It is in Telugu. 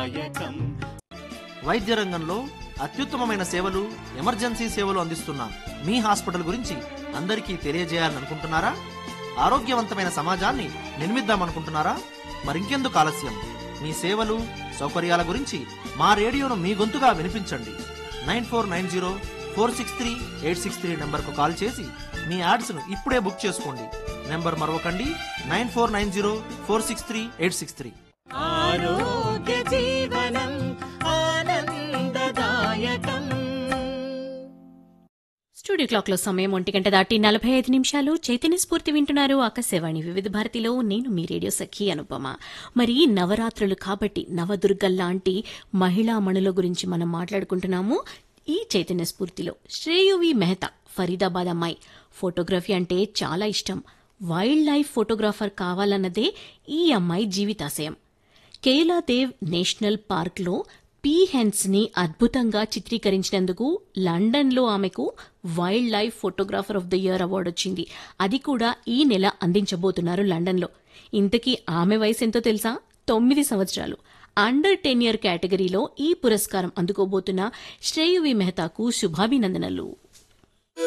ఆనందదాయకం వైద్య రంగంలో అత్యుత్తమమైన సేవలు ఎమర్జెన్సీ సేవలు అందిస్తున్న మీ హాస్పిటల్ గురించి అందరికీ తెలియజేయాలనుకుంటున్నారా ఆరోగ్యవంతమైన సమాజాన్ని నిర్మిద్దామనుకుంటున్నారా మరింకెందుకు ఆలస్యం మీ సేవలు సౌకర్యాల గురించి మా రేడియోను మీ గొంతుగా వినిపించండి nine four nine zero four six three eight six three నెంబర్కు కాల్ చేసి మీ యాడ్స్ను ఇప్పుడే బుక్ చేసుకోండి నెంబర్ మరొకండి nine four nine zero four six three eight six three ఆరోగ్య జీవనం ఆనందదాయకం స్టూడియో క్లాక్ లో సమయం ఒంటి గంట దాటి నలభై ఐదు నిమిషాలు చైతన్య స్ఫూర్తి వింటున్నారు ఆకాశవాణి వివిధ భారతిలో నేను మీ రేడియో సఖి అనుపమ మరి నవరాత్రులు కాబట్టి నవదుర్గల్లాంటి మహిళా మణుల గురించి మనం మాట్లాడుకుంటున్నాము ఈ చైతన్య స్ఫూర్తిలో శ్రేయువి మెహతా ఫరీదాబాద్ అమ్మాయి ఫోటోగ్రఫీ అంటే చాలా ఇష్టం వైల్డ్ లైఫ్ ఫోటోగ్రాఫర్ కావాలన్నదే ఈ అమ్మాయి జీవితాశయం కేలాదేవ్ నేషనల్ పార్క్లో పీహెన్స్ ని అద్భుతంగా చిత్రీకరించినందుకు లండన్లో ఆమెకు wild life photographer of the year award వచ్చింది అది కూడా ఈ నెల అందించబోతున్నారు లండన్లో ఇంతకీ ఆమె వయసు ఎంతో తెలుసా తొమ్మిది సంవత్సరాలు అండర్ టెన్ ఇయర్ కేటగిరీలో ఈ పురస్కారం అందుకోబోతున్న శ్రేయువి మెహతాకు శుభాభినందనలు